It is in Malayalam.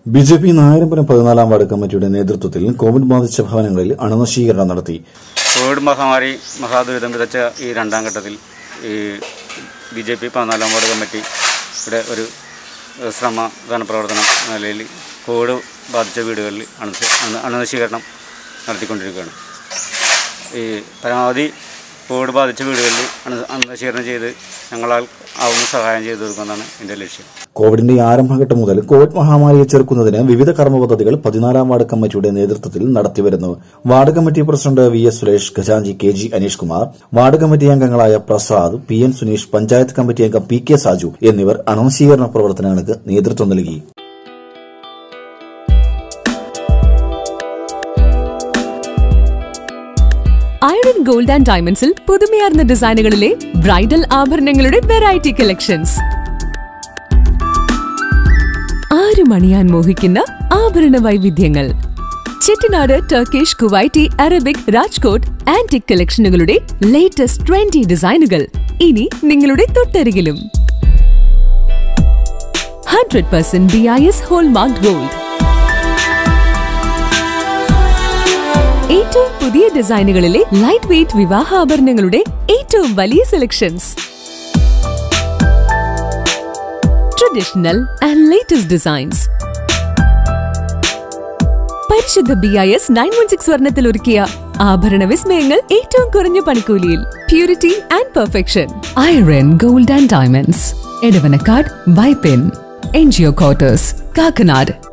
ബി ജെ പി നായരമ്പലം പതിനാലാം വാർഡ് കമ്മിറ്റിയുടെ നേതൃത്വത്തിൽ കോവിഡ് ബാധിച്ച ഭവനങ്ങളിൽ അണുനശീകരണം നടത്തി കോവിഡ് മഹാമാരി മഹാദുരിതം വിതച്ച ഈ രണ്ടാം ഘട്ടത്തിൽ ഈ ബി ജെ പി പതിനാലാം വാർഡ് കമ്മിറ്റി ഇവിടെ ഒരു ഏഹ്, ശ്രമദാന പ്രവർത്തനം എന്ന നിലയിൽ കോവിഡ് ബാധിച്ച വീടുകളിൽ അണു അണു അണുനശീകരണം നടത്തിക്കൊണ്ടിരിക്കുകയാണ് ഈ പരമാവധി കോവിഡ് ബാധിച്ച വീടുകളിൽ അണു അണുനശീകരണം ചെയ്ത് ഞങ്ങളാൽ ആവുന്ന സഹായം ചെയ്തു കൊടുക്കുന്നതാണ് എൻ്റെ ലക്ഷ്യം കോവിഡിന്റെ ആരംഭഘട്ടം മുതൽ കോവിഡ് മഹാമാരിയെ ചെറുക്കുന്നതിന് വിവിധ കർമ്മ പദ്ധതികൾ പതിനാലാം വാർഡ് കമ്മിറ്റിയുടെ നേതൃത്വത്തിൽ നടത്തിവരുന്നു ward committee president V S Suresh ഖജാൻജി K G Aneesh Kumar ward committee അംഗങ്ങളായ Prasad P N Suneesh panchayat committee അംഗം പി കെ സാജു എന്നിവർ അണുനശീകരണ പ്രവർത്തനങ്ങൾക്ക് നേതൃത്വം നൽകി ഐറൺ ഗോൾഡ് ആൻഡ് ഡയമണ്ട്സിൽ പുതുമയാർന്ന ഡിസൈനുകളിലെ ബ്രൈഡൽ ആഭരണങ്ങളുടെ വെറൈറ്റി കളക്ഷൻസ് ആരും അണിയാൻ മോഹിക്കുന്ന ആഭരണ വൈവിധ്യങ്ങൾ Chettinad Turkish Kuwaiti Arabic Rajkot antique കളക്ഷനുകളുടെ ലേറ്റസ്റ്റ് ട്രെൻഡി ഡിസൈനുകൾ ഇനി നിങ്ങളുടെ തൊട്ടരികിലും hundred percent B I S hallmark gold ഏറ്റവും പുതിയ ഡിസൈനുകളിലെ ലൈറ്റ് വെയ്റ്റ് വിവാഹാഭരണങ്ങളുടെ ഏറ്റവും വലിയ selections traditional and latest designs പരിശുദ്ധ B I S nine one six വർണ്ണത്തിൽ ഒരുക്കിയ ആഭരണ വിസ്മയങ്ങൾ ഏറ്റവും കുറഞ്ഞ പണിക്കൂലിയിൽ purity and perfection Iron gold and diamonds Edavanakkad Vypin NGO quarters Kakkanad